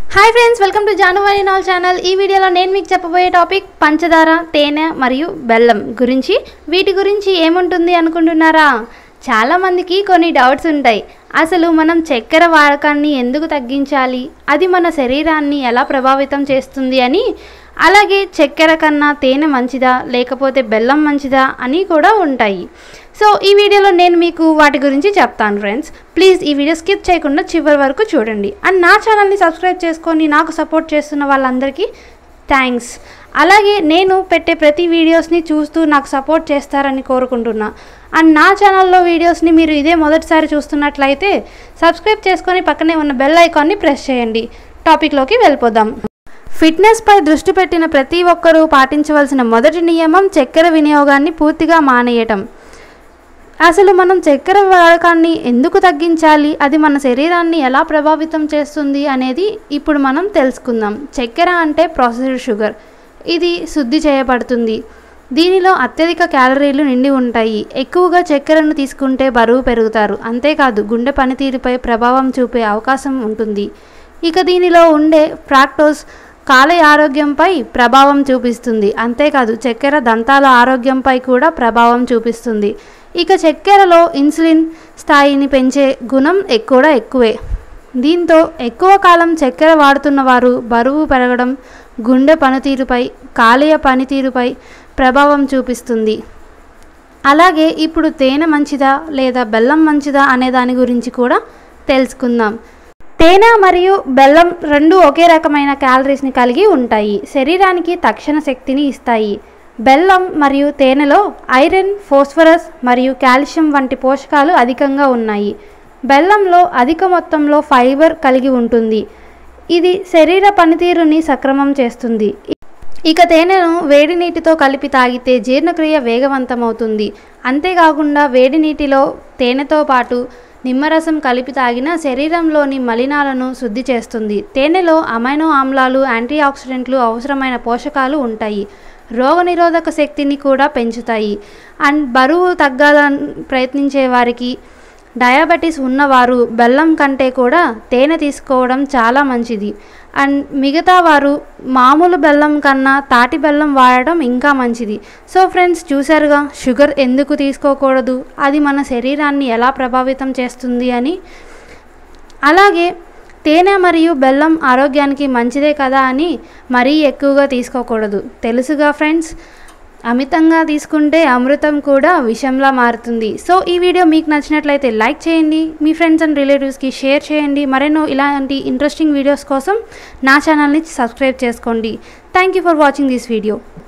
hi friends welcome to జానువారి నాల్ channel ఈ వీడియోలో నేను మీకు చెప్పబోయే టాపిక్ పంచదార తేనె మరియు బెల్లం గురించి వీటి గురించి ఏముంటుంది అనుకుంటున్నారా చాలామందికి కొన్ని డౌట్స్ ఉంటాయి అసలు మనం చక్కెర వాడకాన్ని ఎందుకు తగ్గించాలి అది మన శరీరాన్ని ఎలా ప్రభావితం చేస్తుంది అని అలాగే చక్కెర కన్నా తేనె మంచిదా లేకపోతే బెల్లం మంచిదా అని కూడా ఉంటాయి సో ఈ వీడియోలో నేను మీకు వాటి గురించి చెప్తాను ఫ్రెండ్స్ ప్లీజ్ ఈ వీడియో స్కిప్ చేయకుండా చివరి వరకు చూడండి అండ్ నా ఛానల్ని సబ్స్క్రైబ్ చేసుకొని నాకు సపోర్ట్ చేస్తున్న వాళ్ళందరికీ థ్యాంక్స్ అలాగే నేను పెట్టే ప్రతి వీడియోస్ని చూస్తూ నాకు సపోర్ట్ చేస్తారని కోరుకుంటున్నా అండ్ నా ఛానల్లో వీడియోస్ని మీరు ఇదే మొదటిసారి చూస్తున్నట్లయితే సబ్స్క్రైబ్ చేసుకొని పక్కనే ఉన్న బెల్ ఐకాన్ని ప్రెస్ చేయండి టాపిక్లోకి వెళ్ళిపోదాం ఫిట్నెస్పై దృష్టి పెట్టిన ప్రతి ఒక్కరూ పాటించవలసిన మొదటి నియమం చక్కెర వినియోగాన్ని పూర్తిగా మానేయటం అసలు మనం చక్కెర వాడకాన్ని ఎందుకు తగ్గించాలి అది మన శరీరాన్ని ఎలా ప్రభావితం చేస్తుంది అనేది ఇప్పుడు మనం తెలుసుకుందాం చక్కెర అంటే ప్రాసెస్డ్ షుగర్ ఇది శుద్ధి చేయబడుతుంది దీనిలో అత్యధిక క్యాలరీలు నిండి ఉంటాయి ఎక్కువగా చక్కెరను తీసుకుంటే బరువు పెరుగుతారు అంతేకాదు గుండె పనితీరుపై ప్రభావం చూపే అవకాశం ఉంటుంది ఇక దీనిలో ఉండే ఫ్రాక్టోస్ కాలేయ ఆరోగ్యంపై ప్రభావం చూపిస్తుంది అంతేకాదు చక్కెర దంతాల ఆరోగ్యంపై కూడా ప్రభావం చూపిస్తుంది ఇక చక్కెరలో ఇన్సులిన్ స్థాయిని పెంచే గుణం కూడా ఎక్కువే దీంతో ఎక్కువ కాలం చక్కెర వాడుతున్న వారు బరువు పెరగడం గుండె పనితీరుపై కాలేయ పనితీరుపై ప్రభావం చూపిస్తుంది అలాగే ఇప్పుడు తేనె మంచిదా లేదా బెల్లం మంచిదా అనే దాని గురించి కూడా తెలుసుకుందాం తేనె మరియు బెల్లం రెండు ఒకే రకమైన క్యాలరీస్ని కలిగి ఉంటాయి శరీరానికి తక్షణ శక్తిని ఇస్తాయి బెల్లం మరియు తేనెలో ఐరన్ ఫోస్ఫరస్ మరియు కాల్షియం వంటి పోషకాలు అధికంగా ఉన్నాయి బెల్లంలో అధిక మొత్తంలో ఫైబర్ కలిగి ఉంటుంది ఇది శరీర పనితీరుని సక్రమం చేస్తుంది ఇక తేనెను వేడి నీటితో కలిపి తాగితే జీర్ణక్రియ వేగవంతమవుతుంది అంతేకాకుండా వేడి నీటిలో తేనెతో పాటు నిమ్మరసం కలిపి తాగిన శరీరంలోని మలినాలను శుద్ధి చేస్తుంది తేనెలో అమైనో ఆమ్లాలు యాంటీ ఆక్సిడెంట్లు అవసరమైన పోషకాలు ఉంటాయి రోగనిరోధక శక్తిని కూడా పెంచుతాయి అండ్ బరువు తగ్గాలని ప్రయత్నించే వారికి డయాబెటీస్ ఉన్నవారు బెల్లం కంటే కూడా తేనె తీసుకోవడం చాలా మంచిది అండ్ మిగతా వారు మామూలు బెల్లం కన్నా తాటి బెల్లం వాడటం ఇంకా మంచిది సో ఫ్రెండ్స్ చూసారుగా షుగర్ ఎందుకు తీసుకోకూడదు అది మన శరీరాన్ని ఎలా ప్రభావితం చేస్తుంది అని అలాగే తేనె మరియు బెల్లం ఆరోగ్యానికి మంచిదే కదా అని మరీ ఎక్కువగా తీసుకోకూడదు తెలుసుగా ఫ్రెండ్స్ అమితంగా తీసుకుంటే అమృతం కూడా విషంలా మారుతుంది సో ఈ వీడియో మీకు నచ్చినట్లయితే లైక్ చేయండి మీ ఫ్రెండ్స్ అండ్ రిలేటివ్స్కి షేర్ చేయండి మరెన్నో ఇలాంటి ఇంట్రెస్టింగ్ వీడియోస్ కోసం నా ఛానల్ని సబ్స్క్రైబ్ చేసుకోండి thank you for watching this video